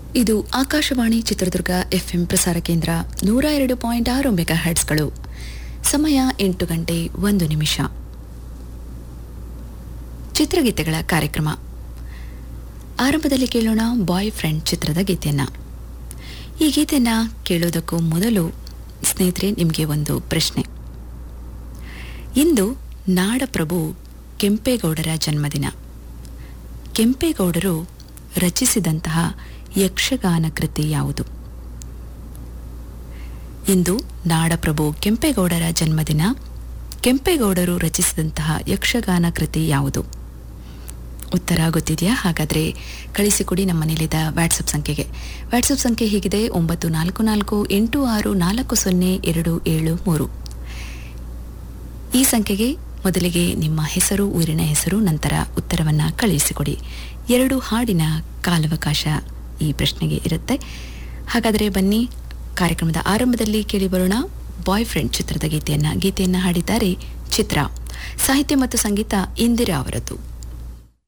ಇದು ಆಕಾಶವಾಣಿ ಚಿತ್ರದುರ್ಗ ಎಫ್ಎಂ ಪ್ರಸಾರ ಕೇಂದ್ರ ನೂರ ಎರಡು ಪಾಯಿಂಟ್ ಆರು ಮೆಗಾ ಹರ್ಟ್ಸ್ಗಳು ಸಮಯ ಎಂಟು ಗಂಟೆ ಒಂದು ನಿಮಿಷ ಚಿತ್ರಗೀತೆಗಳ ಕಾರ್ಯಕ್ರಮ ಆರಂಭದಲ್ಲಿ ಕೇಳೋಣ ಬಾಯ್ ಫ್ರೆಂಡ್ ಚಿತ್ರದ ಗೀತೆಯನ್ನ ಈ ಗೀತೆಯನ್ನ ಕೇಳೋದಕ್ಕೂ ಮೊದಲು ಸ್ನೇಹಿತರೆ ನಿಮಗೆ ಒಂದು ಪ್ರಶ್ನೆ ಇಂದು ನಾಡಪ್ರಭು ಕೆಂಪೇಗೌಡರ ಜನ್ಮದಿನ ಕೆಂಪೇಗೌಡರು ರಚಿಸಿದಂತಹ ಯಕ್ಷಗಾನ ಕೃತಿ ಯಾವುದು ಇಂದು ನಾಡಪ್ರಭು ಕೆಂಪೇಗೌಡರ ಜನ್ಮದಿನ ಕೆಂಪೇಗೌಡರು ರಚಿಸಿದಂತಹ ಯಕ್ಷಗಾನ ಕೃತಿ ಯಾವುದು ಉತ್ತರ ಗೊತ್ತಿದೆಯಾ ಹಾಗಾದರೆ ಕಳಿಸಿಕೊಡಿ ನಮ್ಮ ನಿಲಿದ ವಾಟ್ಸಪ್ ಸಂಖ್ಯೆಗೆ ವಾಟ್ಸಪ್ ಸಂಖ್ಯೆ ಹೀಗಿದೆ ಒಂಬತ್ತು ನಾಲ್ಕು ನಾಲ್ಕು ಎಂಟು ಆರು ನಾಲ್ಕು ಸೊನ್ನೆ ಎರಡು ಏಳು ಮೂರು ಈ ಸಂಖ್ಯೆಗೆ ಮೊದಲಿಗೆ ನಿಮ್ಮ ಹೆಸರು ಊರಿನ ಹೆಸರು ನಂತರ ಉತ್ತರವನ್ನು ಕಳುಹಿಸಿಕೊಡಿ ಎರಡು ಹಾಡಿನ ಕಾಲಾವಕಾಶ ಈ ಪ್ರಶ್ನೆಗೆ ಇರುತ್ತೆ ಹಾಗಾದರೆ ಬನ್ನಿ ಕಾರ್ಯಕ್ರಮದ ಆರಂಭದಲ್ಲಿ ಕೇಳಿಬರೋಣ ಬಾಯ್ ಫ್ರೆಂಡ್ ಚಿತ್ರದ ಗೀತೆಯನ್ನ ಗೀತೆಯನ್ನ ಹಾಡಿದ್ದಾರೆ ಚಿತ್ರ ಸಾಹಿತ್ಯ ಮತ್ತು ಸಂಗೀತ ಇಂದಿರಾ ಅವರದ್ದು